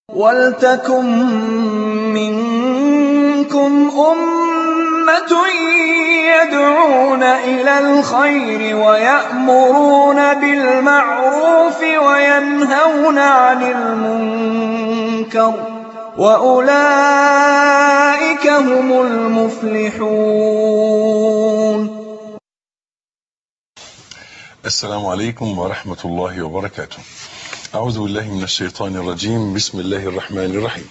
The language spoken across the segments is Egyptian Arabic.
وَلْتَكُن مِّنكُمْ أُمَّةٌ يَدْعُونَ إِلَى الْخَيْرِ وَيَأْمُرُونَ بِالْمَعْرُوفِ وَيَنْهَوْنَ عَنِ الْمُنكَرِ ۚ وَأُولَٰئِكَ هُمُ الْمُفْلِحُونَ السلام عليكم ورحمة الله وبركاته أعوذ بالله من الشيطان الرجيم بسم الله الرحمن الرحيم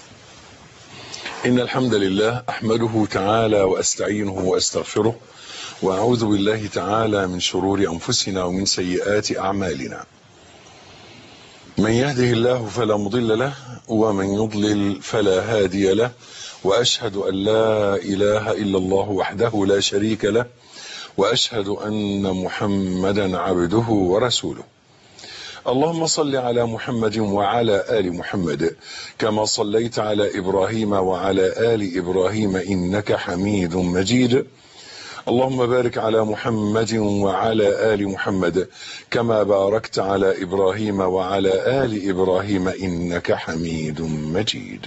إن الحمد لله أحمده تعالى وأستعينه وأستغفره وأعوذ بالله تعالى من شرور أنفسنا ومن سيئات أعمالنا من يهده الله فلا مضل له ومن يضلل فلا هادي له وأشهد أن لا إله إلا الله وحده لا شريك له وأشهد أن محمدا عبده ورسوله اللهم صل على محمد وعلى آل محمد كما صليت على إبراهيم وعلى آل إبراهيم إنك حميد مجيد اللهم بارك على محمد وعلى آل محمد كما باركت على إبراهيم وعلى آل إبراهيم إنك حميد مجيد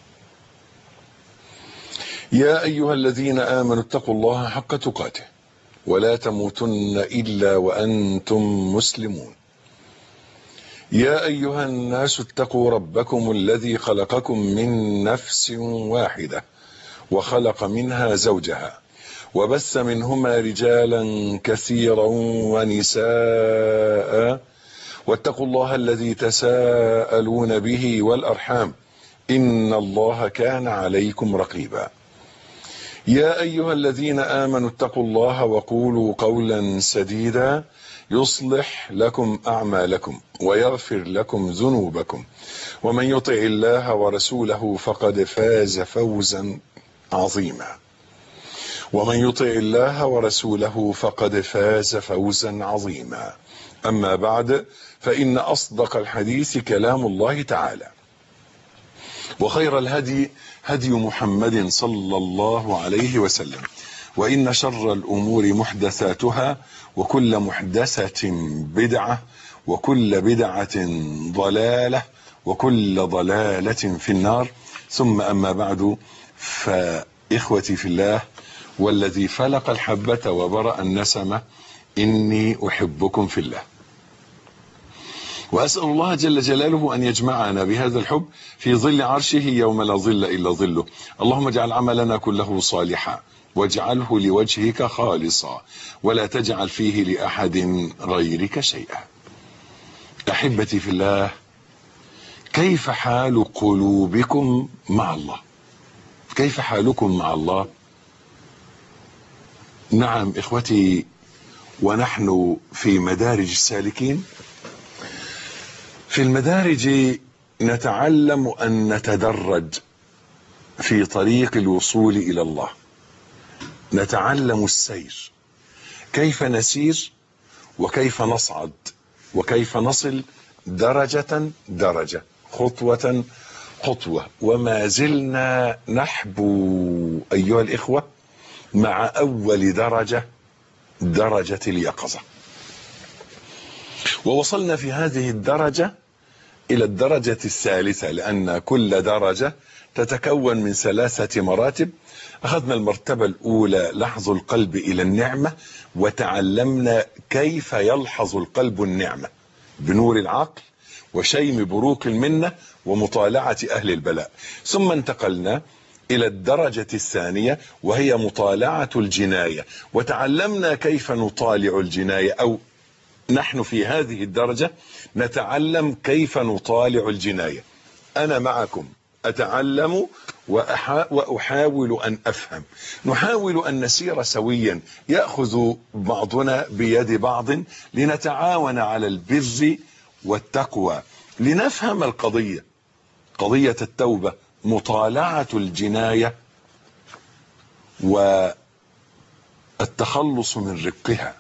يا أيها الذين آمنوا اتقوا الله حق تقاته ولا تموتن إلا وأنتم مسلمون يا أيها الناس اتقوا ربكم الذي خلقكم من نفس واحدة وخلق منها زوجها وبث منهما رجالا كثيرا ونساء واتقوا الله الذي تساءلون به والأرحام إن الله كان عليكم رقيبا يا أيها الذين آمنوا اتقوا الله وقولوا قولا سديدا يصلح لكم أعمالكم ويغفر لكم ذنوبكم ومن يطع الله ورسوله فقد فاز فوزا عظيما ومن يطع الله ورسوله فقد فاز فوزا عظيما أما بعد فإن أصدق الحديث كلام الله تعالى وخير الهدي هدي محمد صلى الله عليه وسلم وإن شر الأمور محدثاتها وكل محدثة بدعة وكل بدعة ضلالة وكل ضلالة في النار ثم أما بعد فإخوتي في الله والذي فلق الحبة وبرأ النسمة إني أحبكم في الله وأسأل الله جل جلاله أن يجمعنا بهذا الحب في ظل عرشه يوم لا ظل إلا ظله اللهم اجعل عملنا كله صالحا واجعله لوجهك خالصا ولا تجعل فيه لأحد غيرك شيئا أحبتي في الله كيف حال قلوبكم مع الله كيف حالكم مع الله نعم إخوتي ونحن في مدارج السالكين في المدارج نتعلم أن نتدرج في طريق الوصول إلى الله نتعلم السير كيف نسير وكيف نصعد وكيف نصل درجة درجة خطوة خطوة وما زلنا نحبو أيها الإخوة مع أول درجة درجة اليقظة ووصلنا في هذه الدرجة إلى الدرجة الثالثة لأن كل درجة تتكون من ثلاثة مراتب أخذنا المرتبة الأولى لحظ القلب إلى النعمة وتعلمنا كيف يلحظ القلب النعمة بنور العقل وشيم بروق المنة ومطالعة أهل البلاء ثم انتقلنا إلى الدرجة الثانية وهي مطالعة الجناية وتعلمنا كيف نطالع الجناية أو نحن في هذه الدرجة نتعلم كيف نطالع الجناية أنا معكم أتعلم وأحاول أن أفهم نحاول أن نسير سويا يأخذ بعضنا بيد بعض لنتعاون على البر والتقوى لنفهم القضية قضية التوبة مطالعة الجناية والتخلص من رقها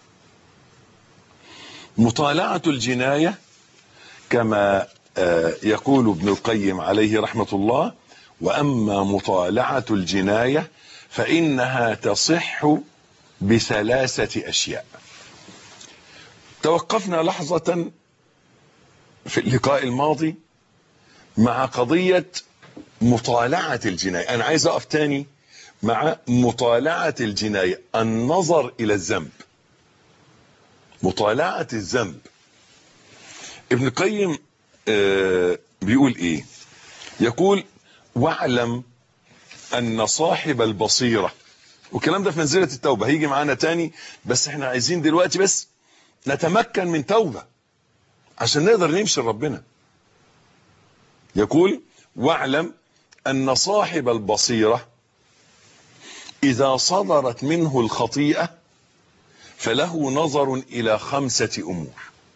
مطالعة الجناية كما يقول ابن القيم عليه رحمة الله وأما مطالعة الجناية فإنها تصح بثلاثة أشياء توقفنا لحظة في اللقاء الماضي مع قضية مطالعة الجناية أنا عايز أقف تاني مع مطالعة الجناية النظر إلى الذنب مطالعة الذنب ابن القيم آه بيقول إيه يقول واعلم أن صاحب البصيرة والكلام ده في منزلة التوبة هيجي معانا تاني بس احنا عايزين دلوقتي بس نتمكن من توبة عشان نقدر نمشي لربنا يقول واعلم أن صاحب البصيرة إذا صدرت منه الخطيئة فله نظر إلى خمسة أمور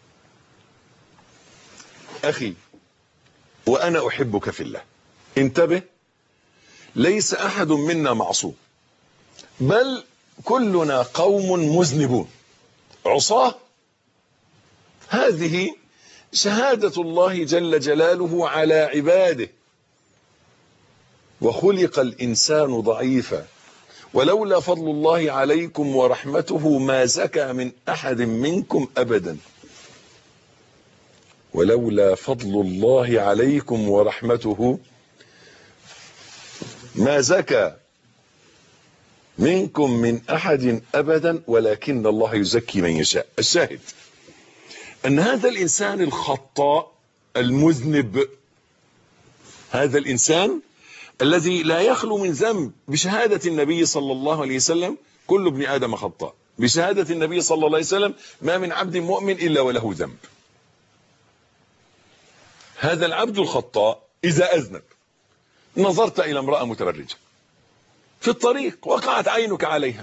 أخي وأنا أحبك في الله انتبه ليس أحد منا معصوم بل كلنا قوم مذنبون عصاه هذه شهادة الله جل جلاله على عباده وخلق الإنسان ضعيفا ولولا فضل الله عليكم ورحمته ما زكى من أحد منكم أبدا ولولا فضل الله عليكم ورحمته ما زكى منكم من أحد أبدا ولكن الله يزكي من يشاء الشاهد أن هذا الإنسان الخطاء المذنب هذا الإنسان الذي لا يخلو من ذنب بشهادة النبي صلى الله عليه وسلم كل ابن آدم خطاء بشهادة النبي صلى الله عليه وسلم ما من عبد مؤمن إلا وله ذنب هذا العبد الخطاء إذا أذنب نظرت إلى امرأة متبرجة في الطريق وقعت عينك عليها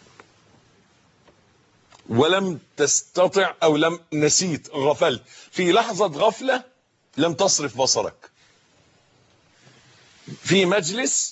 ولم تستطع أو لم نسيت غفلت في لحظة غفلة لم تصرف بصرك في مجلس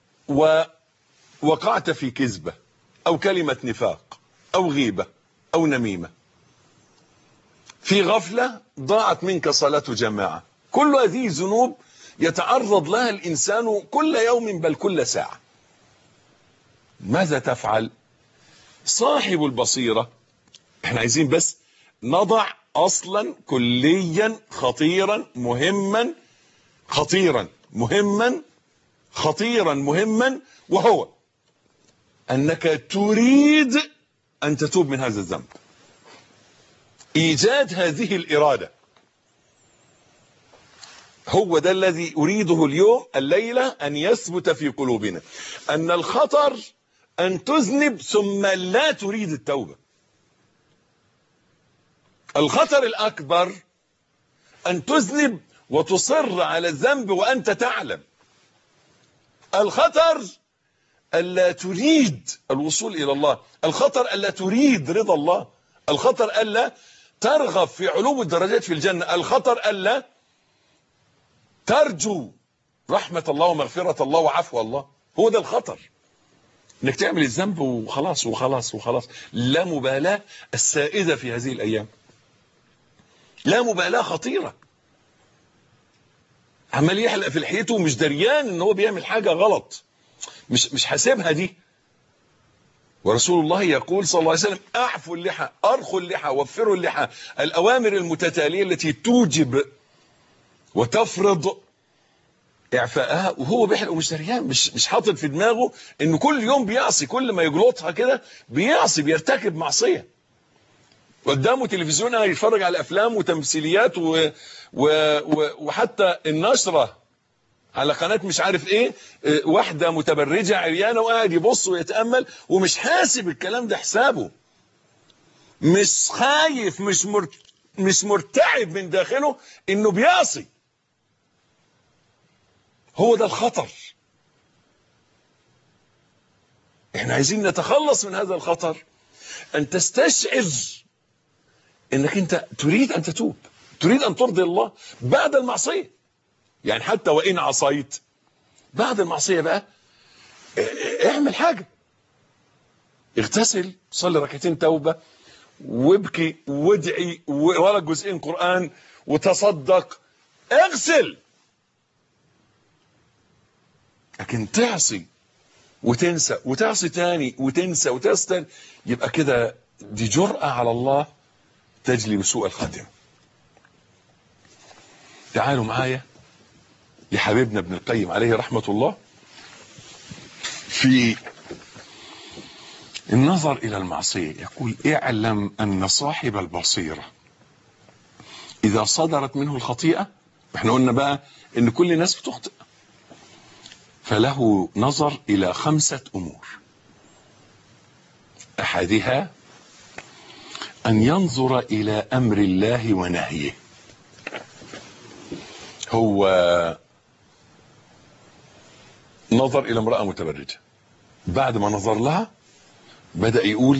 ووقعت في كذبة أو كلمة نفاق أو غيبة أو نميمة في غفلة ضاعت منك صلاة جماعة كل هذه ذنوب يتعرض لها الإنسان كل يوم بل كل ساعة ماذا تفعل صاحب البصيرة احنا عايزين بس نضع اصلا كليا خطيرا مهما خطيرا مهما خطيرا مهما وهو انك تريد ان تتوب من هذا الذنب ايجاد هذه الاراده هو ده الذي اريده اليوم الليله ان يثبت في قلوبنا ان الخطر ان تذنب ثم لا تريد التوبه الخطر الاكبر ان تذنب وتصر على الذنب وانت تعلم الخطر الا تريد الوصول الى الله الخطر الا تريد رضا الله الخطر الا ترغب في علو الدرجات في الجنه الخطر الا ترجو رحمه الله ومغفره الله وعفو الله هو ده الخطر انك تعمل الذنب وخلاص وخلاص وخلاص لا مبالاه السائده في هذه الايام لا مبالاة خطيرة عمال يحلق في لحيته ومش دريان ان هو بيعمل حاجة غلط مش مش حاسبها دي ورسول الله يقول صلى الله عليه وسلم اعفوا اللحى ارخوا اللحى وفروا اللحى الاوامر المتتالية التي توجب وتفرض اعفائها وهو بيحلق ومش دريان مش مش حاطط في دماغه انه كل يوم بيعصي كل ما يجلطها كده بيعصي بيرتكب معصيه قدامه تلفزيون يتفرج على افلام وتمثيليات و... و... و... وحتى النشره على قناه مش عارف ايه واحده متبرجه عريانه وقاعد يبص ويتامل ومش حاسب الكلام ده حسابه مش خايف مش مر... مش مرتعب من داخله انه بيعصي هو ده الخطر احنا عايزين نتخلص من هذا الخطر ان تستشعر انك انت تريد ان تتوب تريد ان ترضي الله بعد المعصيه يعني حتى وان عصيت بعد المعصيه بقى اعمل حاجه اغتسل صلي ركعتين توبه وابكي وادعي وقرا جزئين قران وتصدق اغسل لكن تعصي وتنسى وتعصي تاني وتنسى وتعصي تاني يبقى كده دي جرأة على الله تجلب سوء الخاتمة تعالوا معايا لحبيبنا ابن القيم عليه رحمة الله في النظر إلى المعصية يقول اعلم أن صاحب البصيرة إذا صدرت منه الخطيئة احنا قلنا بقى ان كل الناس بتخطئ فله نظر إلى خمسة أمور أحدها أن ينظر إلى أمر الله ونهيه هو نظر إلى امرأة متبرجة بعد ما نظر لها بدأ يقول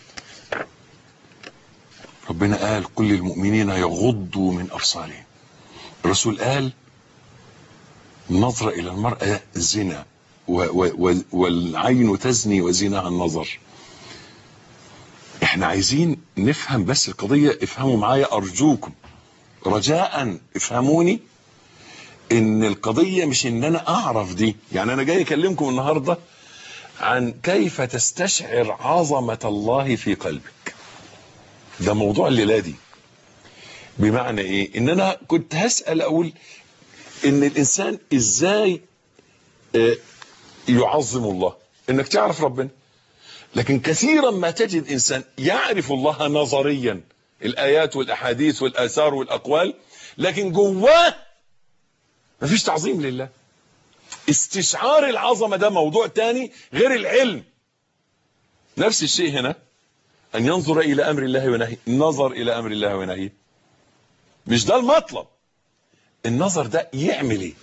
ربنا قال كل المؤمنين يغضوا من أبصارهم الرسول قال النظرة إلى المرأة زنا و و و والعين تزني وزناها النظر احنا عايزين نفهم بس القضية افهموا معايا أرجوكم رجاء افهموني ان القضية مش ان انا اعرف دي يعني انا جاي اكلمكم النهاردة عن كيف تستشعر عظمة الله في قلبك ده موضوع الليلة دي بمعنى ايه ان انا كنت هسأل اقول ان الانسان ازاي آه، يعظم الله انك تعرف ربنا لكن كثيرا ما تجد انسان يعرف الله نظريا الايات والاحاديث والاثار والاقوال لكن جواه مفيش تعظيم لله استشعار العظمة ده موضوع تاني غير العلم نفس الشيء هنا ان ينظر الى امر الله ونهيه النظر الى امر الله ونهيه مش ده المطلب النظر ده يعمل ايه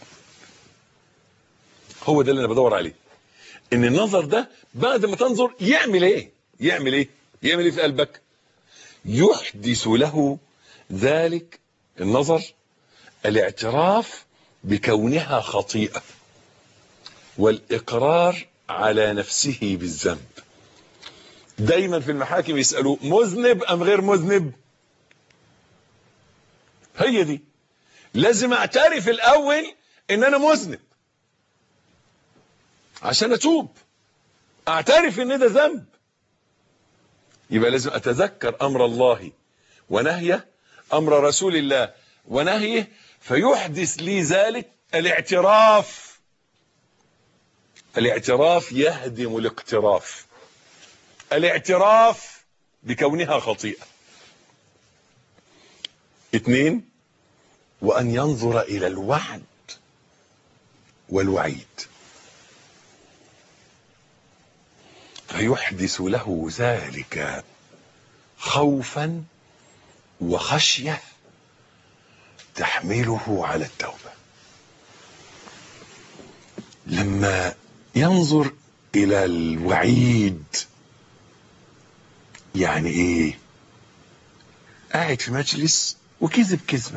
هو ده اللي انا بدور عليه ان النظر ده بعد ما تنظر يعمل ايه يعمل ايه يعمل ايه في قلبك يحدث له ذلك النظر الاعتراف بكونها خطيئة والإقرار على نفسه بالذنب دايما في المحاكم يسألوا مذنب أم غير مذنب هي دي لازم اعترف الأول إن أنا مذنب عشان أتوب اعترف إن ده ذنب يبقى لازم أتذكر أمر الله ونهيه أمر رسول الله ونهيه فيحدث لي ذلك الاعتراف الاعتراف يهدم الاقتراف الاعتراف بكونها خطيئة اثنين وأن ينظر إلى الوعد والوعيد فيحدث له ذلك خوفا وخشيه تحمله على التوبة لما ينظر إلى الوعيد يعني إيه قاعد في مجلس وكذب كذبة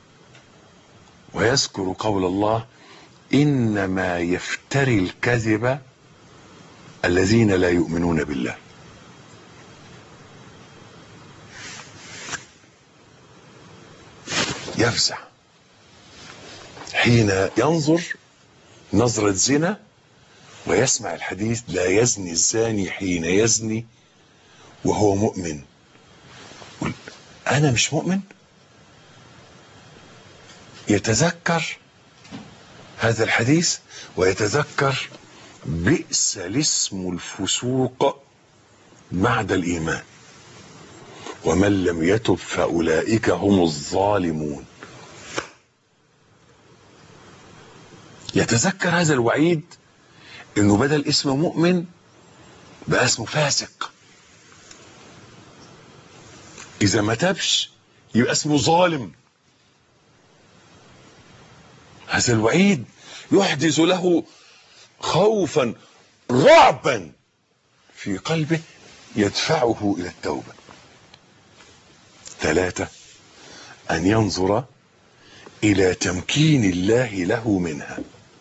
ويذكر قول الله إنما يفتري الكذب الذين لا يؤمنون بالله يفزع حين ينظر نظرة زنا ويسمع الحديث لا يزني الزاني حين يزني وهو مؤمن يقول أنا مش مؤمن يتذكر هذا الحديث ويتذكر بئس الاسم الفسوق بعد الإيمان ومن لم يتب فأولئك هم الظالمون يتذكر هذا الوعيد انه بدل اسم مؤمن بقى اسمه فاسق اذا ما تبش يبقى اسمه ظالم هذا الوعيد يحدث له خوفا رعبا في قلبه يدفعه الى التوبه ثلاثة أن ينظر إلى تمكين الله له منها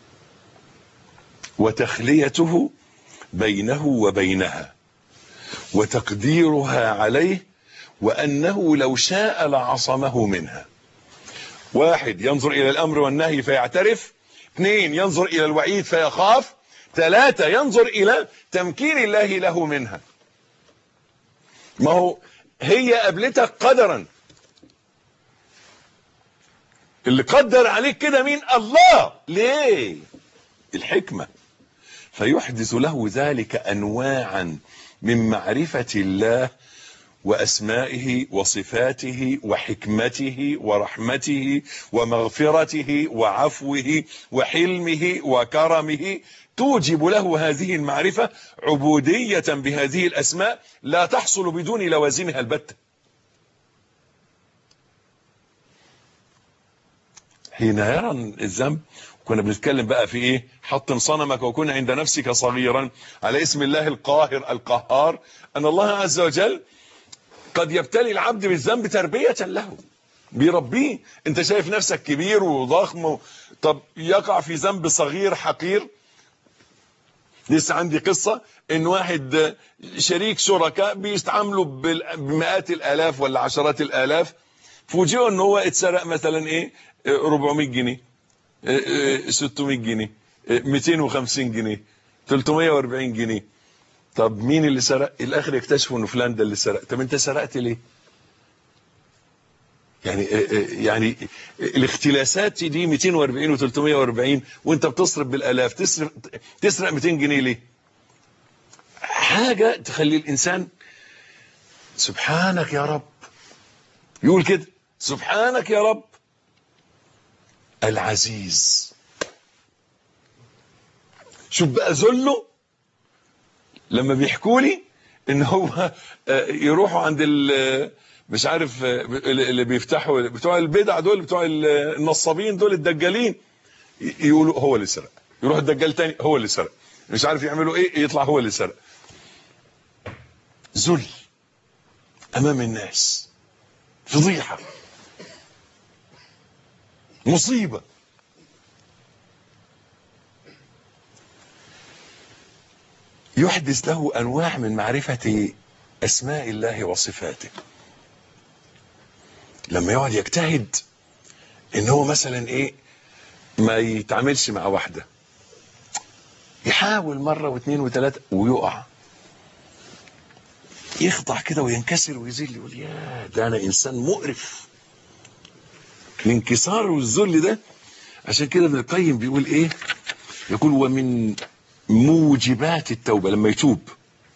وتخليته بينه وبينها وتقديرها عليه وأنه لو شاء لعصمه منها واحد ينظر إلى الأمر والنهي فيعترف اثنين ينظر إلى الوعيد فيخاف ثلاثة ينظر إلى تمكين الله له منها ما هو هي قابلتك قدرا اللي قدر عليك كده مين الله ليه الحكمة فيحدث له ذلك أنواعا من معرفة الله وأسمائه وصفاته وحكمته ورحمته ومغفرته وعفوه وحلمه وكرمه توجب له هذه المعرفة عبودية بهذه الأسماء لا تحصل بدون لوازمها البتة حين يرى الذنب كنا بنتكلم بقى في ايه حطم صنمك وكن عند نفسك صغيرا على اسم الله القاهر القهار ان الله عز وجل قد يبتلي العبد بالذنب تربية له بيربيه انت شايف نفسك كبير وضخم و... طب يقع في ذنب صغير حقير لسه عندي قصة ان واحد شريك شركاء بيستعاملوا بمئات الالاف ولا عشرات الالاف فوجئوا ان هو اتسرق مثلا ايه 400 جنيه 600 جنيه 250 جنيه 340 جنيه طب مين اللي سرق الاخر يكتشفوا انه فلان ده اللي سرق طب انت سرقت ليه يعني يعني الاختلاسات دي 240 و340 وانت بتصرف بالالاف تسرق تسرق 200 جنيه ليه حاجه تخلي الانسان سبحانك يا رب يقول كده سبحانك يا رب العزيز شوف بقى ذله لما بيحكوا لي ان هو يروحوا عند مش عارف اللي بيفتحوا بتوع البدع دول بتوع النصابين دول الدجالين يقولوا هو اللي سرق يروح الدجال تاني هو اللي سرق مش عارف يعملوا ايه يطلع هو اللي سرق ذل امام الناس فضيحه مصيبه يحدث له انواع من معرفه اسماء الله وصفاته لما يقعد يجتهد ان هو مثلا ايه ما يتعاملش مع واحده يحاول مره واثنين وثلاثه ويقع يخضع كده وينكسر ويذل يقول يا ده انا انسان مقرف الانكسار والذل ده عشان كده ابن القيم بيقول ايه يقول ومن موجبات التوبه لما يتوب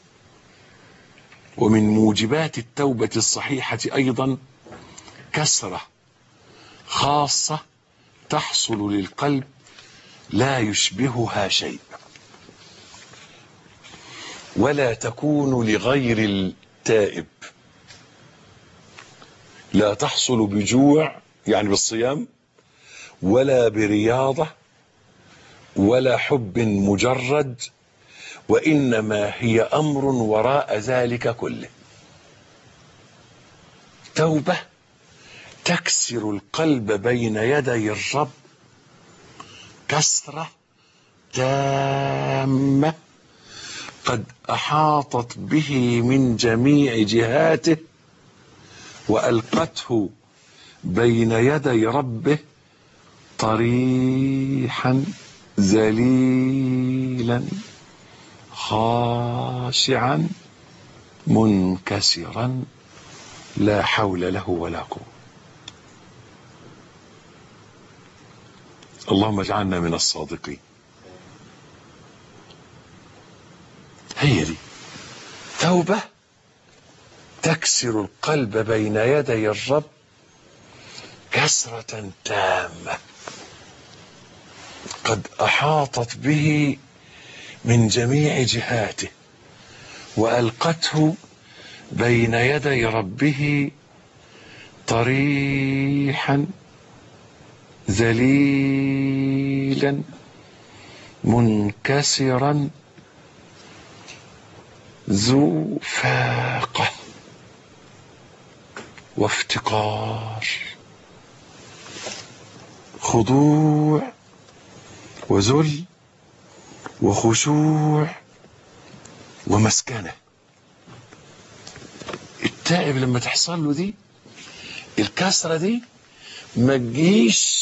ومن موجبات التوبه الصحيحه ايضا كسره خاصه تحصل للقلب لا يشبهها شيء ولا تكون لغير التائب لا تحصل بجوع يعني بالصيام ولا برياضه ولا حب مجرد وانما هي امر وراء ذلك كله توبه تكسر القلب بين يدي الرب كسره تامه قد احاطت به من جميع جهاته والقته بين يدي ربه طريحا ذليلا خاشعا منكسرا لا حول له ولا قوه اللهم اجعلنا من الصادقين هي دي توبه تكسر القلب بين يدي الرب كسره تامه قد احاطت به من جميع جهاته والقته بين يدي ربه طريحا ذليلا منكسرا ذو فاقه وافتقار خضوع وذل وخشوع ومسكنه التائب لما تحصل له دي الكسره دي ما تجيش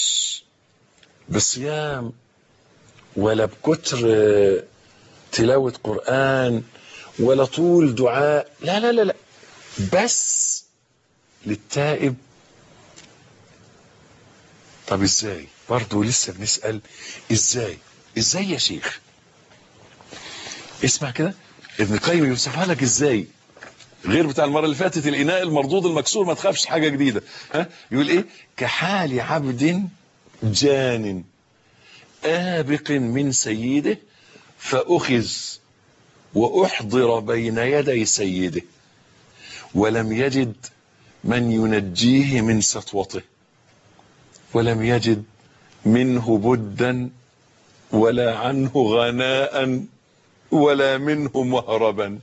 بصيام ولا بكتر تلاوه قران ولا طول دعاء لا لا لا لا بس للتائب طب ازاي برضه لسه بنسأل ازاي ازاي يا شيخ اسمع كده ابن القيم يوصفها لك ازاي غير بتاع المره اللي فاتت الاناء المردود المكسور ما تخافش حاجه جديده ها يقول ايه كحال عبد جان آبق من سيده فأخذ وأحضر بين يدي سيده ولم يجد من ينجيه من سطوته ولم يجد منه بدا ولا عنه غناء ولا منه مهربا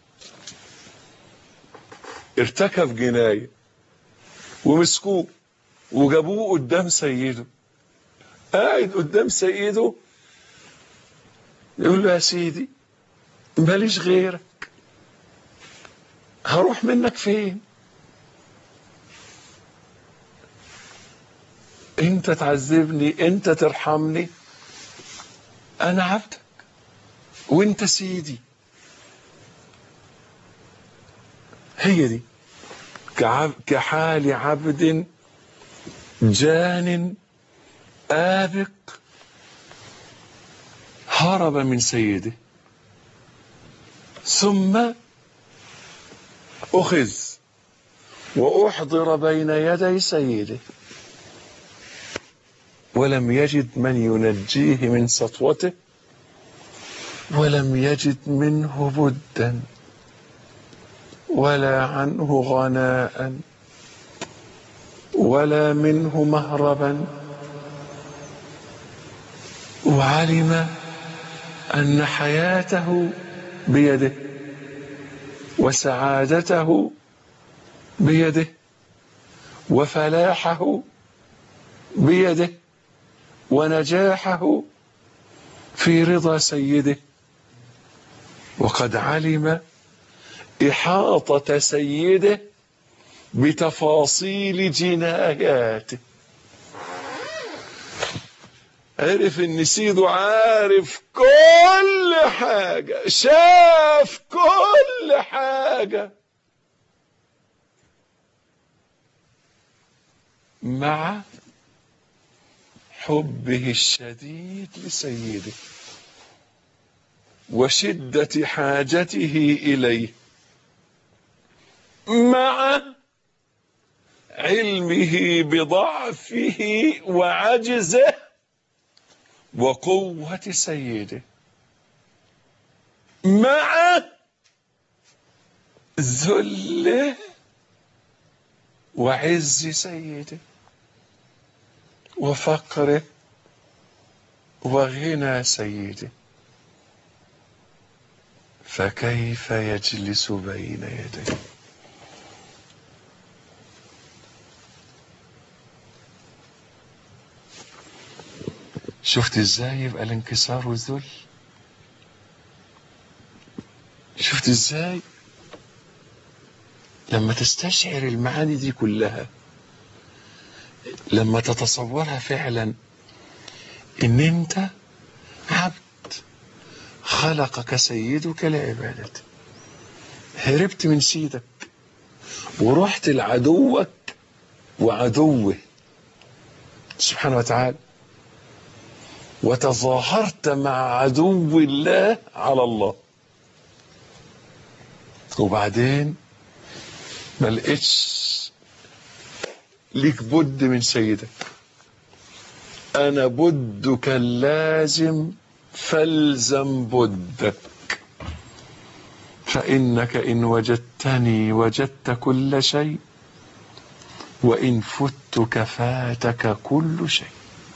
ارتكب جناية ومسكوه وجابوه قدام سيده قاعد قدام سيده يقول له يا سيدي ماليش غيرك هروح منك فين انت تعذبني انت ترحمني انا عبدك وانت سيدي هي دي كعب كحال عبد جان آبق هرب من سيده ثم أخذ وأحضر بين يدي سيده ولم يجد من ينجيه من سطوته ولم يجد منه بدا ولا عنه غناء ولا منه مهربا وعلم أن حياته بيده وسعادته بيده وفلاحه بيده ونجاحه في رضا سيده وقد علم إحاطة سيده بتفاصيل جناياته عرف ان سيده عارف كل حاجة شاف كل حاجة مع حبه الشديد لسيده وشدة حاجته إليه مع علمه بضعفه وعجزه وقوة سيده مع ذله وعز سيده وفقره وغنى سيده فكيف يجلس بين يديه شفت ازاي يبقى الانكسار والذل شفت ازاي لما تستشعر المعاني دي كلها لما تتصورها فعلا ان انت عبد خلقك سيدك لعبادته هربت من سيدك ورحت لعدوك وعدوه سبحانه وتعالى وتظاهرت مع عدو الله على الله وبعدين ما لقيتش ليك بد من سيدك انا بدك اللازم فالزم بدك فانك ان وجدتني وجدت كل شيء وان فتك فاتك كل شيء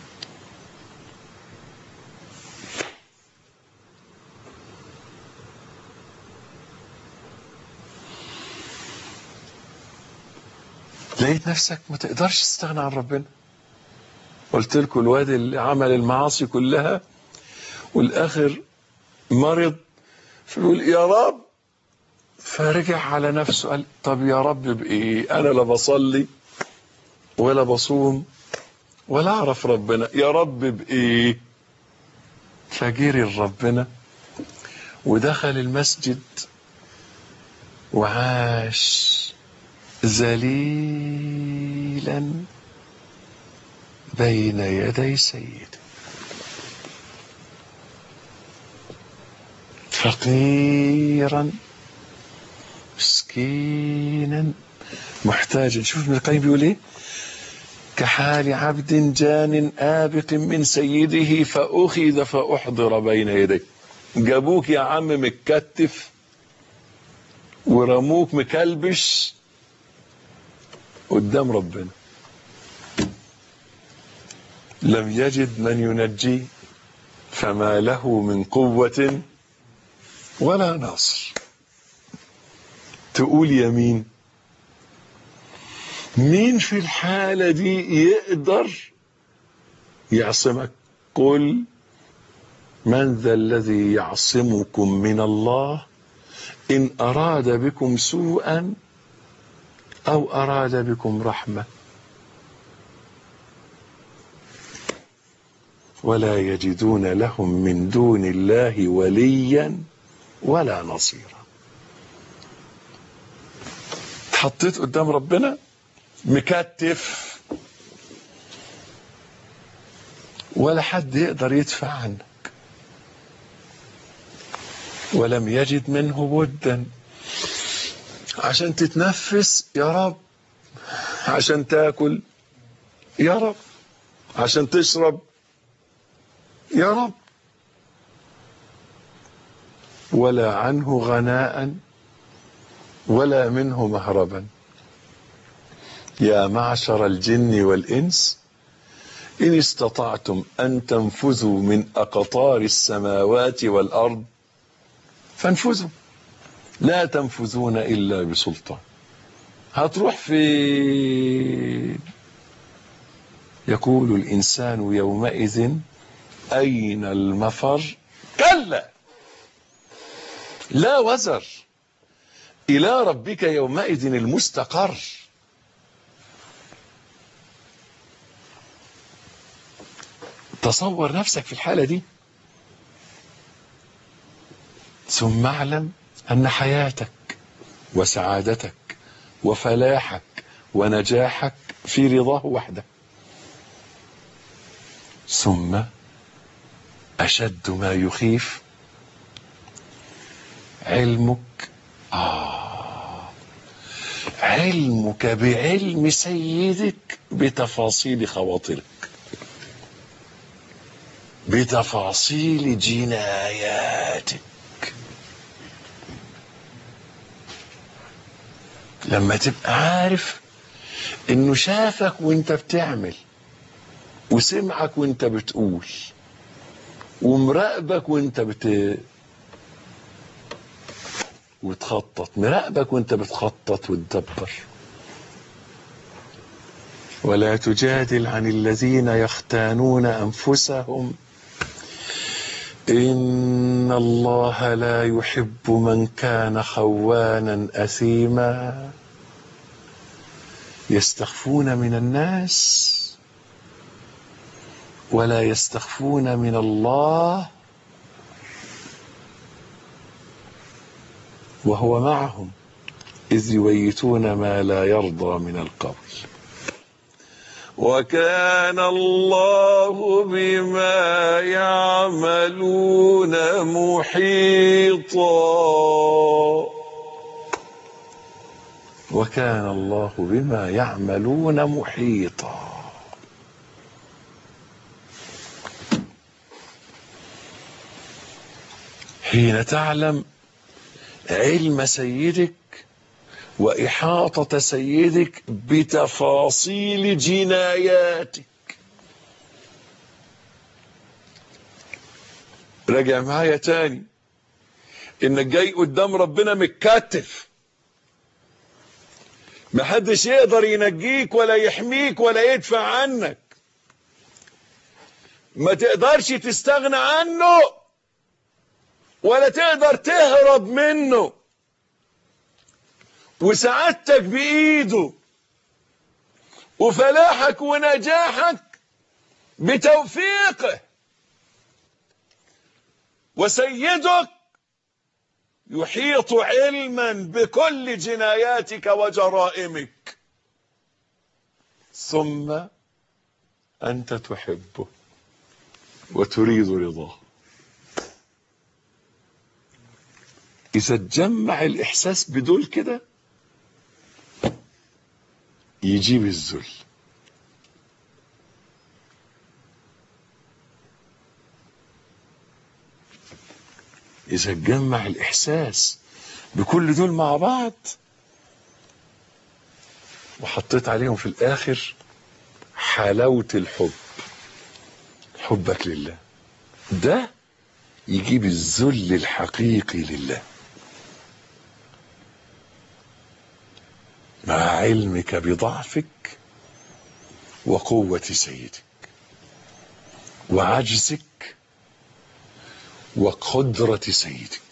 لقيت نفسك ما تقدرش تستغنى عن ربنا قلت لكم الواد اللي عمل المعاصي كلها والاخر مرض فيقول يا رب فرجع على نفسه قال طب يا رب بايه انا لا بصلي ولا بصوم ولا اعرف ربنا يا رب بايه فجري ربنا ودخل المسجد وعاش ذليلا بين يدي سيده فقيرا مسكينا محتاجا شوف ابن القيم بيقول ايه كحال عبد جان آبق من سيده فأخذ فأحضر بين يديه جابوك يا عم متكتف ورموك مكلبش قدام ربنا لم يجد من ينجيه فما له من قوة ولا ناصر تقول يمين مين في الحالة دي يقدر يعصمك قل من ذا الذي يعصمكم من الله إن أراد بكم سوءا أو أراد بكم رحمة ولا يجدون لهم من دون الله وليا ولا نصيرا اتحطيت قدام ربنا مكتف ولا حد يقدر يدفع عنك ولم يجد منه بدا عشان تتنفس يا رب عشان تاكل يا رب عشان تشرب يا رب ولا عنه غناء ولا منه مهربا يا معشر الجن والإنس إن استطعتم أن تنفذوا من أقطار السماوات والأرض فانفذوا لا تنفذون إلا بسلطان هتروح فين يقول الإنسان يومئذ أين المفر كلا لا وزر إلى ربك يومئذ المستقر تصور نفسك في الحالة دي ثم اعلم أن حياتك وسعادتك وفلاحك ونجاحك في رضاه وحده ثم أشد ما يخيف علمك آه علمك بعلم سيدك بتفاصيل خواطرك بتفاصيل جناياتك لما تبقى عارف انه شافك وانت بتعمل وسمعك وانت بتقول ومراقبك وانت بت وتخطط مراقبك وانت بتخطط وتدبر ولا تجادل عن الذين يختانون انفسهم ان الله لا يحب من كان خوانا اثيما يستخفون من الناس ولا يستخفون من الله وهو معهم إذ يبيتون ما لا يرضى من القول وكان الله بما يعملون محيطا وكان الله بما يعملون محيطا حين تعلم علم سيدك وإحاطة سيدك بتفاصيل جناياتك راجع معايا تاني انك جاي قدام ربنا متكتف محدش يقدر ينجيك ولا يحميك ولا يدفع عنك ما تقدرش تستغنى عنه ولا تقدر تهرب منه وسعادتك بإيده وفلاحك ونجاحك بتوفيقه وسيدك يحيط علما بكل جناياتك وجرائمك ثم أنت تحبه وتريد رضاه إذا تجمع الإحساس بدول كده يجيب الذل إذا تجمع الإحساس بكل دول مع بعض وحطيت عليهم في الآخر حلاوة الحب حبك لله ده يجيب الذل الحقيقي لله مع علمك بضعفك وقوة سيدك وعجزك وقدرة سيدك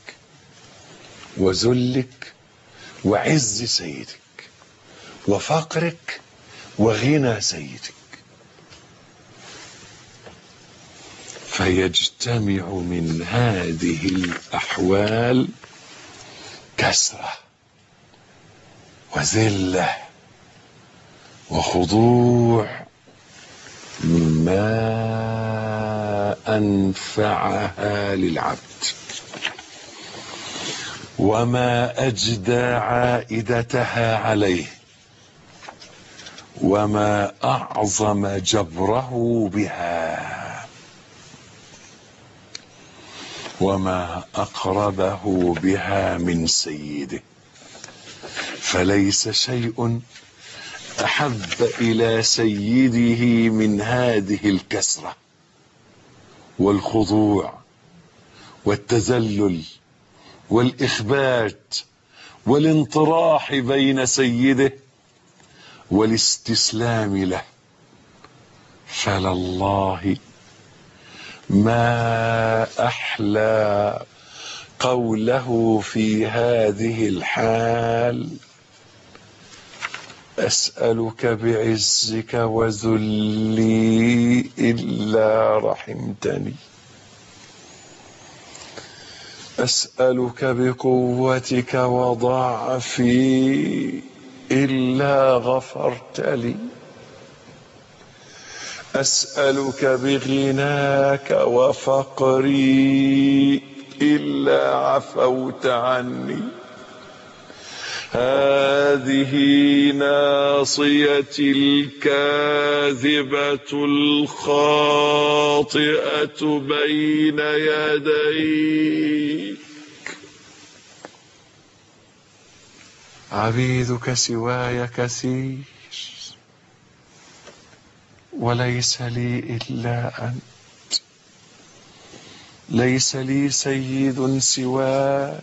وذلك وعز سيدك وفقرك وغنى سيدك فيجتمع من هذه الأحوال كسرة وذلة وخضوع ما أنفعها للعبد وما أجدى عائدتها عليه وما أعظم جبره بها وما أقربه بها من سيده فليس شيء أحب إلى سيده من هذه الكسرة والخضوع والتذلل والإخبات والانطراح بين سيده والاستسلام له فلله ما أحلى قوله في هذه الحال أسألك بعزك وذلي إلا رحمتني أسألك بقوتك وضعفي إلا غفرت لي أسألك بغناك وفقري إلا عفوت عني هذه ناصيتي الكاذبة الخاطئة بين يديك عبيدك سواي كثير وليس لي إلا أنت ليس لي سيد سواك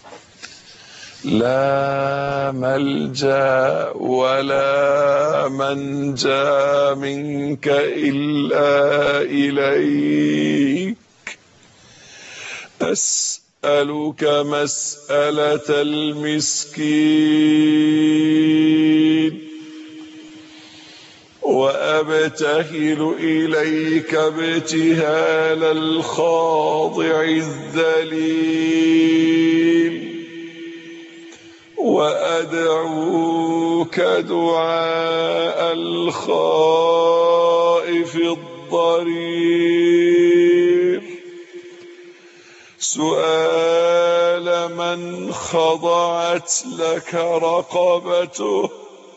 لا ملجا ولا منجا منك الا اليك اسالك مساله المسكين وابتهل اليك ابتهال الخاضع الذليل وادعوك دعاء الخائف الضرير سؤال من خضعت لك رقبته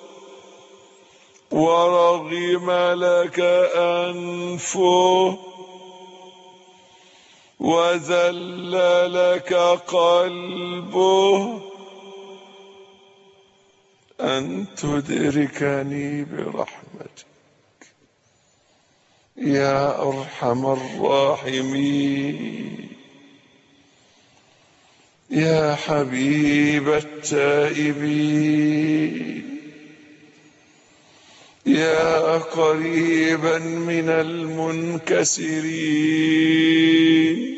ورغم لك انفه وذل لك قلبه أن تدركني برحمتك يا أرحم الراحمين يا حبيب التائبين يا قريبا من المنكسرين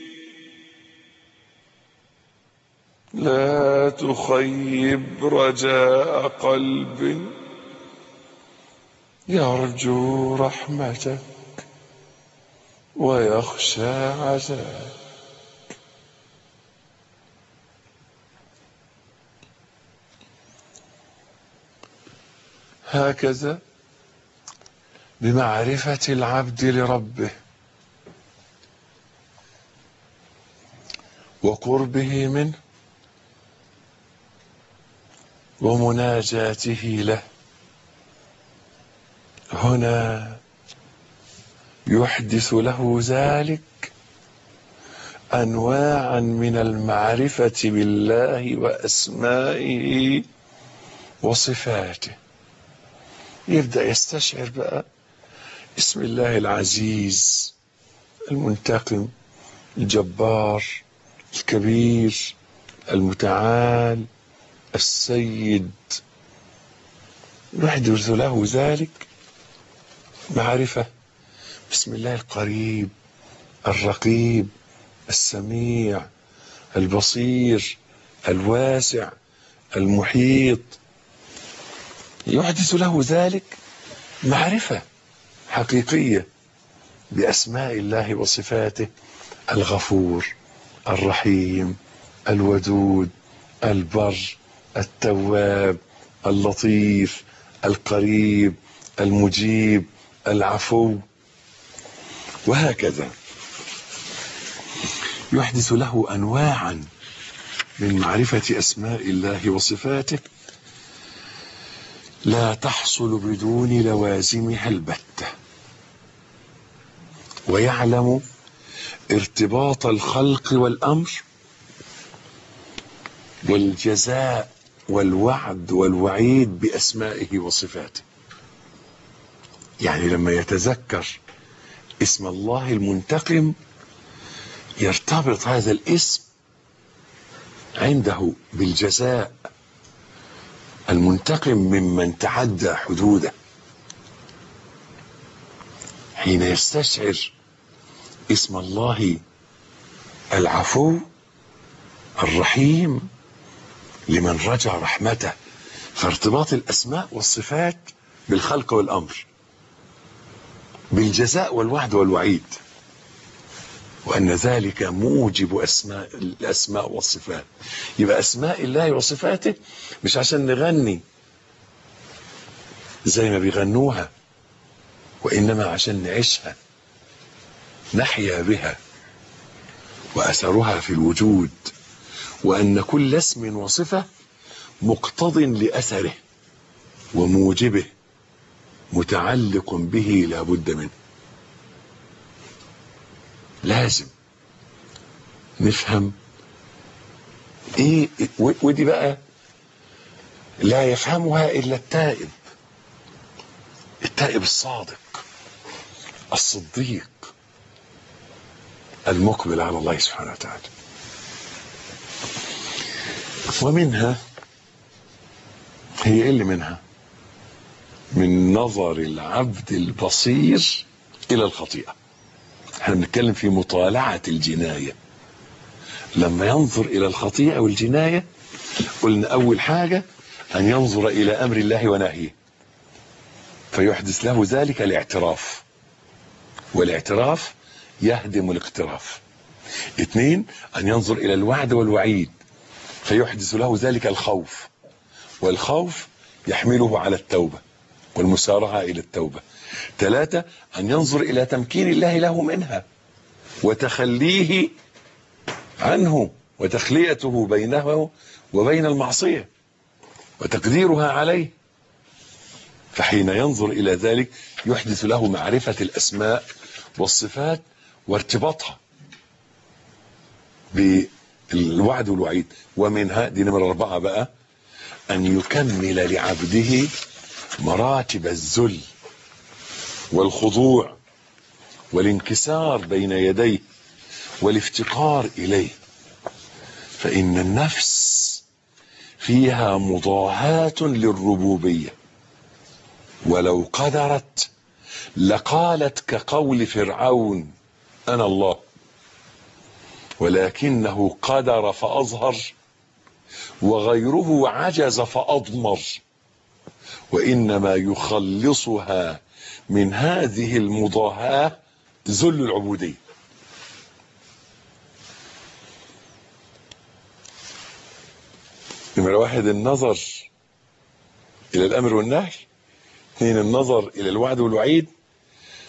لا تخيب رجاء قلب يرجو رحمتك ويخشى عذابك هكذا بمعرفة العبد لربه وقربه منه ومناجاته له هنا يحدث له ذلك انواعا من المعرفه بالله واسمائه وصفاته يبدا يستشعر بقى اسم الله العزيز المنتقم الجبار الكبير المتعال السيد يحدث له ذلك معرفة بسم الله القريب الرقيب السميع البصير الواسع المحيط يحدث له ذلك معرفة حقيقية بأسماء الله وصفاته الغفور الرحيم الودود البر التواب اللطيف القريب المجيب العفو وهكذا يحدث له انواعا من معرفه اسماء الله وصفاته لا تحصل بدون لوازمها البته ويعلم ارتباط الخلق والامر والجزاء والوعد والوعيد باسمائه وصفاته يعني لما يتذكر اسم الله المنتقم يرتبط هذا الاسم عنده بالجزاء المنتقم ممن تعدى حدوده حين يستشعر اسم الله العفو الرحيم لمن رجا رحمته فارتباط الاسماء والصفات بالخلق والامر بالجزاء والوعد والوعيد وان ذلك موجب اسماء الاسماء والصفات يبقى اسماء الله وصفاته مش عشان نغني زي ما بيغنوها وانما عشان نعيشها نحيا بها واثرها في الوجود وان كل اسم وصفه مقتض لاثره وموجبه متعلق به لا بد منه لازم نفهم ايه ودي بقى لا يفهمها الا التائب التائب الصادق الصديق المقبل على الله سبحانه وتعالى ومنها هي ايه اللي منها من نظر العبد البصير الى الخطيئه احنا بنتكلم في مطالعه الجنايه لما ينظر الى الخطيئه والجنايه قلنا اول حاجه ان ينظر الى امر الله ونهيه فيحدث له ذلك الاعتراف والاعتراف يهدم الاقتراف اثنين ان ينظر الى الوعد والوعيد فيحدث له ذلك الخوف والخوف يحمله على التوبه والمسارعه الى التوبه ثلاثه ان ينظر الى تمكين الله له منها وتخليه عنه وتخليته بينه وبين المعصيه وتقديرها عليه فحين ينظر الى ذلك يحدث له معرفه الاسماء والصفات وارتباطها بالوعد والوعيد ومنها دي نمرة أربعة بقى أن يكمل لعبده مراتب الذل والخضوع والانكسار بين يديه والافتقار إليه فإن النفس فيها مضاهاة للربوبية ولو قدرت لقالت كقول فرعون انا الله ولكنه قدر فاظهر وغيره عجز فاضمر وانما يخلصها من هذه المضاهاه ذل العبوديه نمرة واحد النظر إلى الأمر والنهي اثنين النظر إلى الوعد والوعيد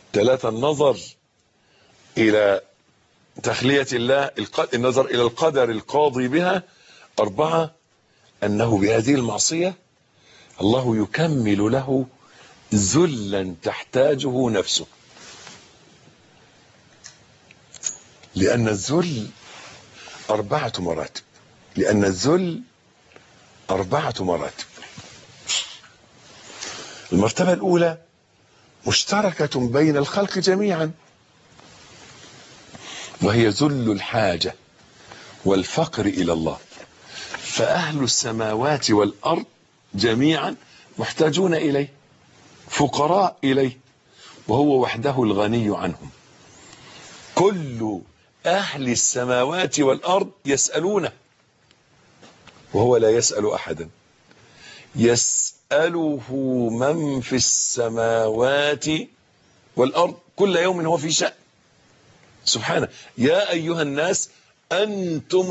ثلاثة النظر إلى تخلية الله النظر إلى القدر القاضي بها أربعة أنه بهذه المعصية الله يكمل له ذلا تحتاجه نفسه لأن الذل أربعة مراتب لأن الذل أربعة مراتب المرتبة الأولى مشتركة بين الخلق جميعا وهي ذل الحاجة والفقر إلى الله فأهل السماوات والأرض جميعا محتاجون إليه فقراء إليه وهو وحده الغني عنهم كل أهل السماوات والأرض يسألونه وهو لا يسأل أحدا يسأله من في السماوات والأرض كل يوم هو في شأن سبحانه يا أيها الناس أنتم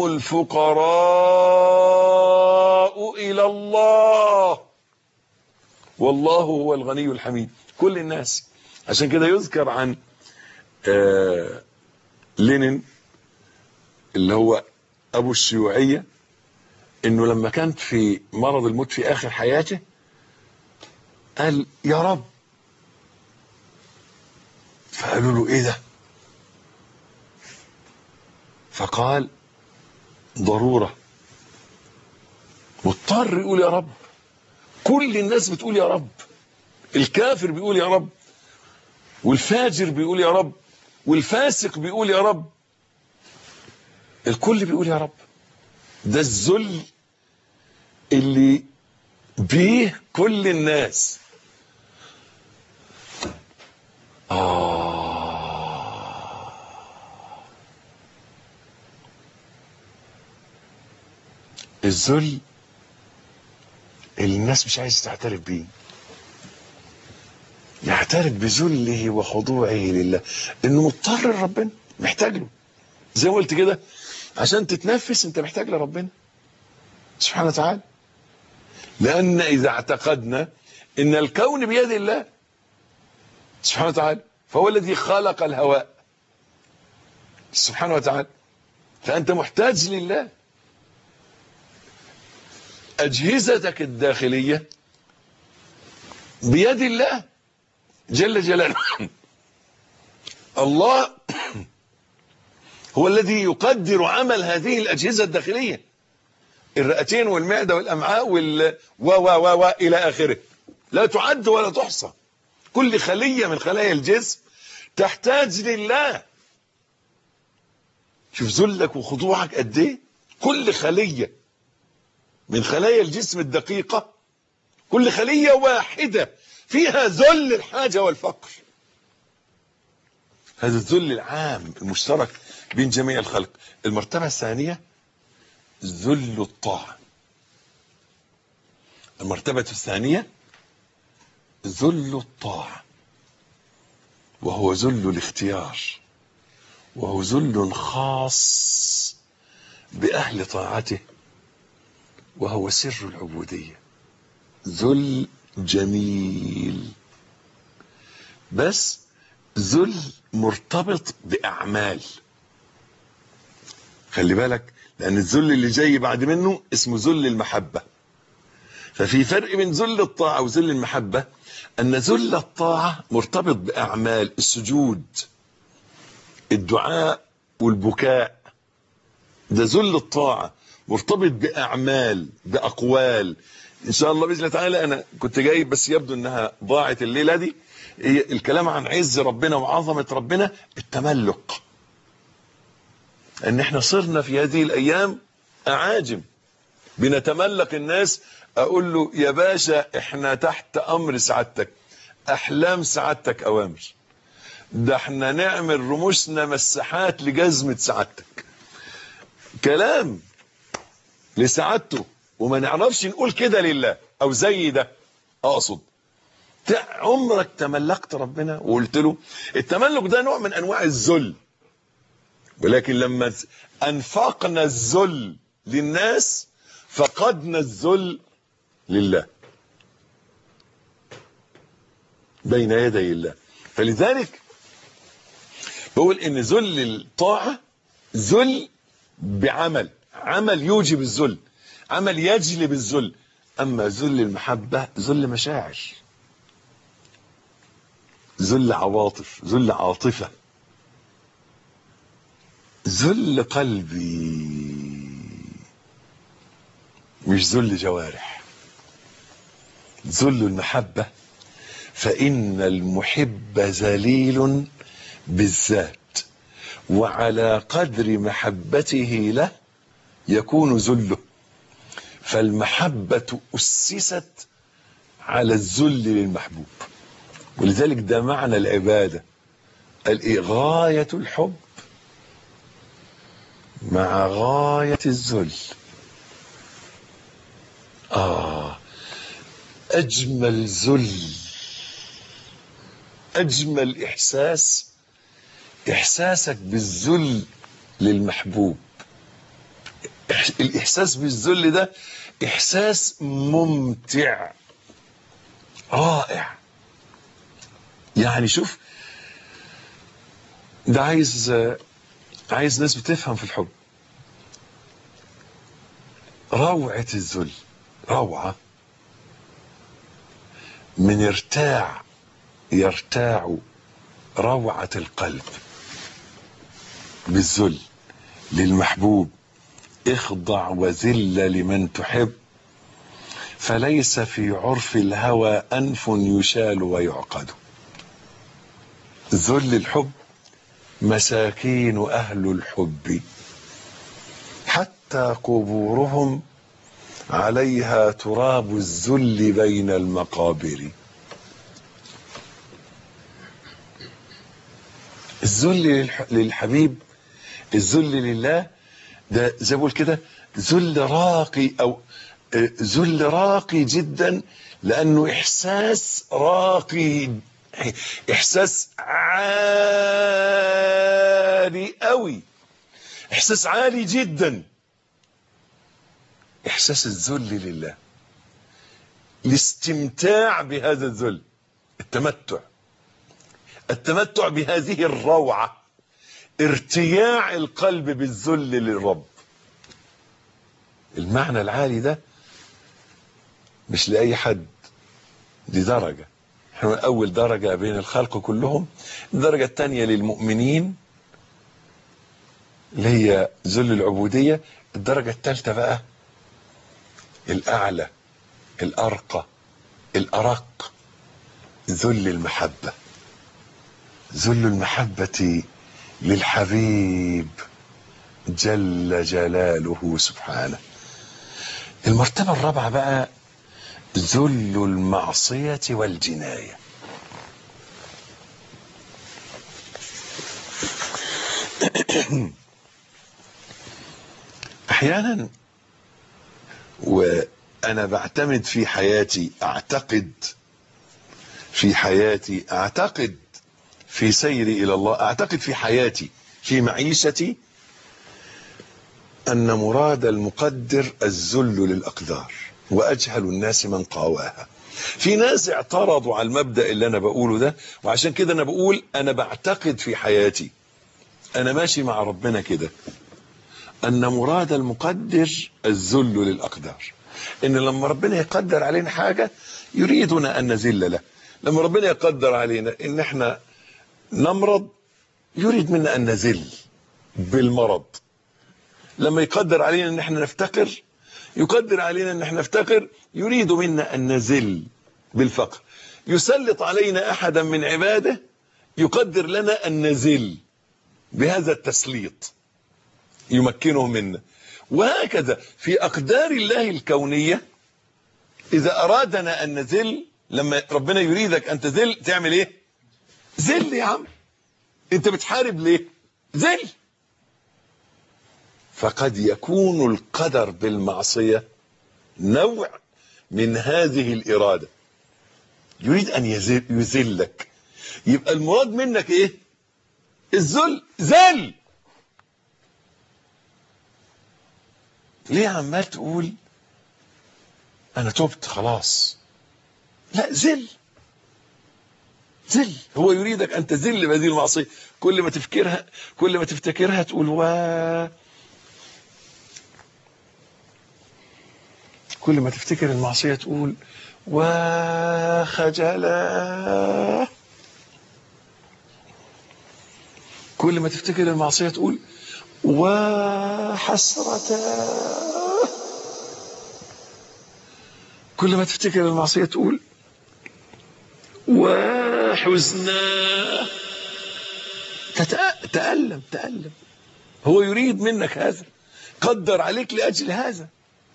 الفقراء إلى الله والله هو الغني الحميد كل الناس عشان كده يذكر عن آه لينين اللي هو أبو الشيوعية انه لما كان في مرض الموت في اخر حياته قال يا رب فقالوا له ايه ده فقال ضرورة مضطر يقول يا رب كل الناس بتقول يا رب الكافر بيقول يا رب والفاجر بيقول يا رب والفاسق بيقول يا رب الكل بيقول يا رب ده الذل اللي بيه كل الناس آه الذل اللي الناس مش عايز تعترف بيه يعترف بذله وخضوعه لله انه مضطر لربنا محتاج له زي ما قلت كده عشان تتنفس انت محتاج لربنا سبحانه وتعالى لان اذا اعتقدنا ان الكون بيد الله سبحانه وتعالى فهو الذي خلق الهواء سبحانه وتعالى فانت محتاج لله اجهزتك الداخليه بيد الله جل جلاله الله هو الذي يقدر عمل هذه الأجهزة الداخلية الرئتين والمعدة والأمعاء وال و و و و إلى آخره لا تعد ولا تحصى كل خلية من خلايا الجسم تحتاج لله شوف ذلك وخضوعك قد ايه كل خلية من خلايا الجسم الدقيقة كل خلية واحدة فيها ذل الحاجة والفقر هذا الذل العام المشترك بين جميع الخلق المرتبة الثانية ذل الطاعة المرتبة الثانية ذل الطاعة وهو ذل الاختيار وهو ذل خاص بأهل طاعته وهو سر العبودية ذل جميل بس ذل مرتبط بأعمال خلي بالك لأن الذل اللي جاي بعد منه اسمه ذل المحبة ففي فرق بين ذل الطاعة وذل المحبة أن ذل الطاعة مرتبط بأعمال السجود الدعاء والبكاء ده ذل الطاعة مرتبط بأعمال بأقوال إن شاء الله بإذن الله تعالى أنا كنت جايب بس يبدو أنها ضاعت الليلة دي هي الكلام عن عز ربنا وعظمة ربنا التملك ان احنا صرنا في هذه الايام اعاجم بنتملك الناس اقول له يا باشا احنا تحت امر سعادتك احلام سعادتك اوامر ده احنا نعمل رموشنا مساحات لجزمة سعادتك كلام لسعادته وما نعرفش نقول كده لله او زي ده اقصد عمرك تملكت ربنا وقلت له التملك ده نوع من انواع الذل ولكن لما انفقنا الذل للناس فقدنا الذل لله بين يدي الله فلذلك بقول ان ذل الطاعة ذل بعمل عمل يوجب الذل عمل يجلب الذل اما ذل المحبة ذل مشاعر ذل عواطف ذل عاطفة ذل قلبي مش ذل جوارح ذل المحبة فإن المحب ذليل بالذات وعلى قدر محبته له يكون ذله فالمحبة أسست على الذل للمحبوب ولذلك ده معنى العبادة قال غاية الحب مع غاية الذل آه أجمل ذل أجمل إحساس إحساسك بالذل للمحبوب الإحساس بالذل ده إحساس ممتع رائع يعني شوف ده عايز عايز ناس بتفهم في الحب روعة الذل روعة من ارتاع يرتاع روعة القلب بالذل للمحبوب اخضع وذل لمن تحب فليس في عرف الهوى أنف يشال ويعقد ذل الحب مساكين أهل الحب حتى قبورهم عليها تراب الذل بين المقابر الذل للحبيب الذل لله ده زي بقول كده ذل راقي او ذل راقي جدا لانه احساس راقي احساس عالي قوي احساس عالي جدا احساس الذل لله الاستمتاع بهذا الذل التمتع التمتع بهذه الروعة ارتياع القلب بالذل للرب المعنى العالي ده مش لأي حد دي درجة احنا أول درجة بين الخلق كلهم الدرجة الثانية للمؤمنين اللي هي ذل العبودية الدرجة الثالثة بقى الأعلى الأرقى الأرق ذل المحبة ذل المحبة للحبيب جل جلاله سبحانه المرتبة الرابعة بقى ذل المعصية والجناية احيانا وانا بعتمد في حياتي اعتقد في حياتي اعتقد في سيري الى الله اعتقد في حياتي في معيشتي ان مراد المقدر الذل للاقدار واجهل الناس من قاواها في ناس اعترضوا على المبدا اللي انا بقوله ده وعشان كده انا بقول انا بعتقد في حياتي انا ماشي مع ربنا كده ان مراد المقدر الذل للاقدار ان لما ربنا يقدر علينا حاجه يريدنا ان نذل له لما ربنا يقدر علينا ان احنا نمرض يريد منا ان نذل بالمرض لما يقدر علينا ان احنا نفتقر يقدر علينا ان احنا نفتقر يريد منا ان نذل بالفقر يسلط علينا احدا من عباده يقدر لنا ان نذل بهذا التسليط يمكنه منا وهكذا في اقدار الله الكونيه اذا ارادنا ان نذل لما ربنا يريدك ان تذل تعمل ايه ذل يا عم انت بتحارب ليه ذل فقد يكون القدر بالمعصية نوع من هذه الإرادة يريد أن يذل يذلك يبقى المراد منك إيه الذل ذل ليه عمال تقول أنا تبت خلاص لا ذل ذل هو يريدك ان تذل بهذه المعصيه كل ما تفكرها كل ما تفتكرها تقول وا كل ما تفتكر المعصيه تقول وخجلا كل ما تفتكر المعصيه تقول وحسرة كل ما تفتكر المعصيه تقول وحزنا تتأ- تألم تألم هو يريد منك هذا قدر عليك لأجل هذا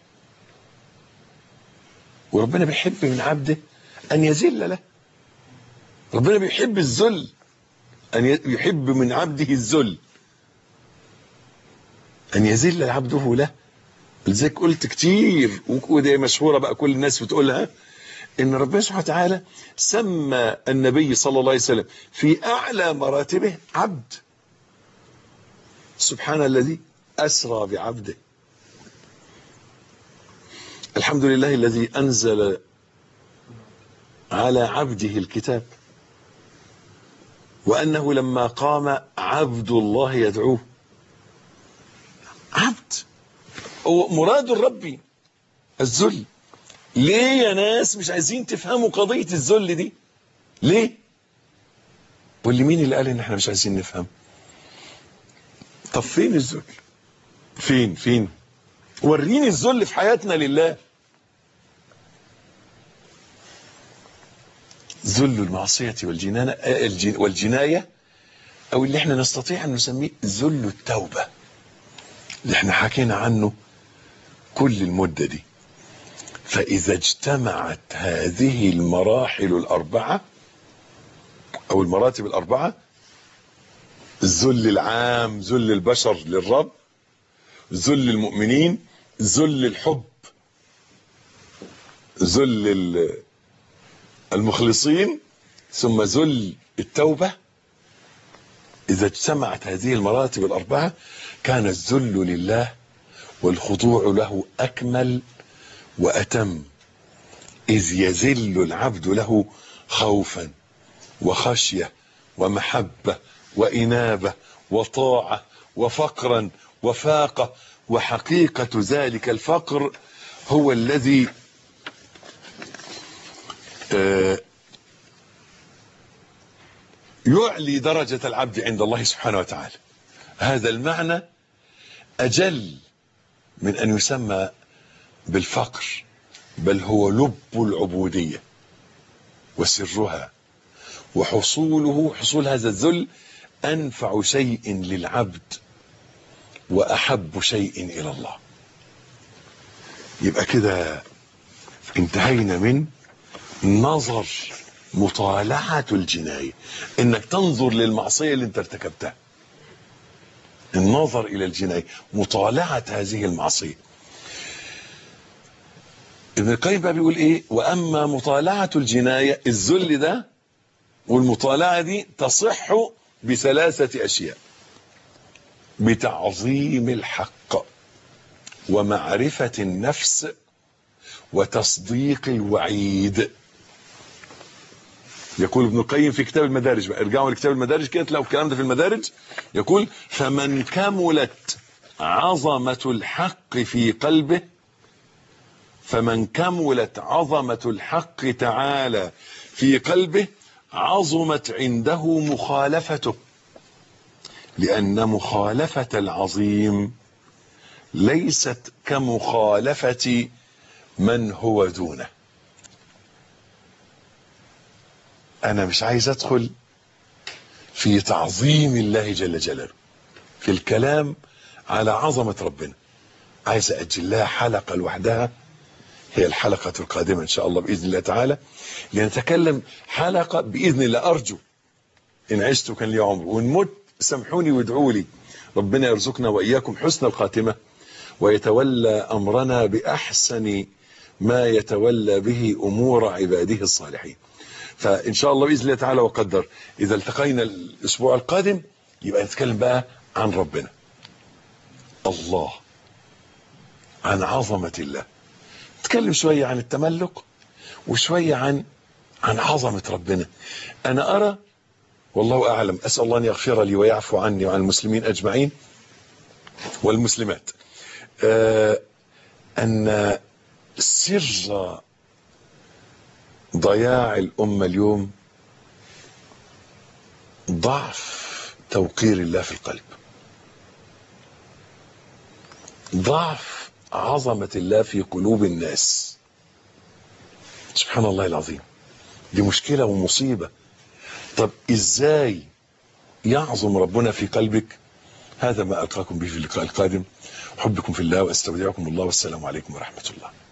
وربنا بيحب من عبده أن يذل له ربنا بيحب الذل أن ي- يحب من عبده الذل أن يذل عبده له لذلك قلت كتير ودي مشهورة بقى كل الناس بتقولها ان ربنا سبحانه وتعالى سمى النبي صلى الله عليه وسلم في اعلى مراتبه عبد سبحان الذي اسرى بعبده الحمد لله الذي انزل على عبده الكتاب وانه لما قام عبد الله يدعوه عبد هو مراد الرب الذل ليه يا ناس مش عايزين تفهموا قضية الذل دي ليه واللي مين اللي قال ان احنا مش عايزين نفهم طب فين الذل فين فين وريني الذل في حياتنا لله ذل المعصية والجنانة آه، الجن- والجناية او اللي احنا نستطيع ان نسميه ذل التوبة اللي احنا حكينا عنه كل المدة دي فإذا اجتمعت هذه المراحل الأربعة أو المراتب الأربعة الذل العام ذل البشر للرب ذل المؤمنين ذل الحب ذل ال- المخلصين ثم ذل التوبة إذا اجتمعت هذه المراتب الأربعة كان الذل لله والخضوع له أكمل وأتم إذ يذل العبد له خوفا وخشية ومحبة وإنابة وطاعة وفقرا وفاقة وحقيقة ذلك الفقر هو الذي آه، يعلي درجة العبد عند الله سبحانه وتعالى هذا المعنى أجل من أن يسمى بالفقر بل هو لب العبودية وسرها وحصوله حصول هذا الذل أنفع شيء للعبد وأحب شيء إلى الله يبقى كده انتهينا من نظر مطالعة الجناية انك تنظر للمعصية اللي انت ارتكبتها النظر الى الجناية مطالعة هذه المعصية ابن القيم بقى بيقول ايه واما مطالعة الجناية الذل ده والمطالعة دي تصح بثلاثة اشياء بتعظيم الحق ومعرفة النفس وتصديق الوعيد يقول ابن القيم في كتاب المدارج بقى ارجعوا لكتاب المدارج كده تلاقوا الكلام ده في المدارج يقول فمن كملت عظمة الحق في قلبه فمن كملت عظمة الحق تعالى في قلبه عظمت عنده مخالفته لأن مخالفة العظيم ليست كمخالفة من هو دونه انا مش عايز ادخل في تعظيم الله جل جلاله في الكلام على عظمة ربنا عايز اجل لها حلقة لوحدها هي الحلقة القادمة ان شاء الله باذن الله تعالى لنتكلم حلقة باذن الله ارجو ان عشت وكان لي عمر وان مت سامحوني وادعوا لي ربنا يرزقنا واياكم حسن الخاتمة ويتولى امرنا باحسن ما يتولى به امور عباده الصالحين فان شاء الله باذن الله تعالى وقدر اذا التقينا الاسبوع القادم يبقى نتكلم بقى عن ربنا الله عن عظمة الله نتكلم شوية عن التملك وشوية عن عن عظمة ربنا أنا أرى والله أعلم أسأل الله أن يغفر لي ويعفو عني وعن المسلمين أجمعين والمسلمات آه أن سر ضياع الأمة اليوم ضعف توقير الله في القلب ضعف عظمة الله في قلوب الناس سبحان الله العظيم دي مشكلة ومصيبة طب ازاي يعظم ربنا في قلبك هذا ما ألقاكم به في اللقاء القادم أحبكم في الله وأستودعكم الله والسلام عليكم ورحمة الله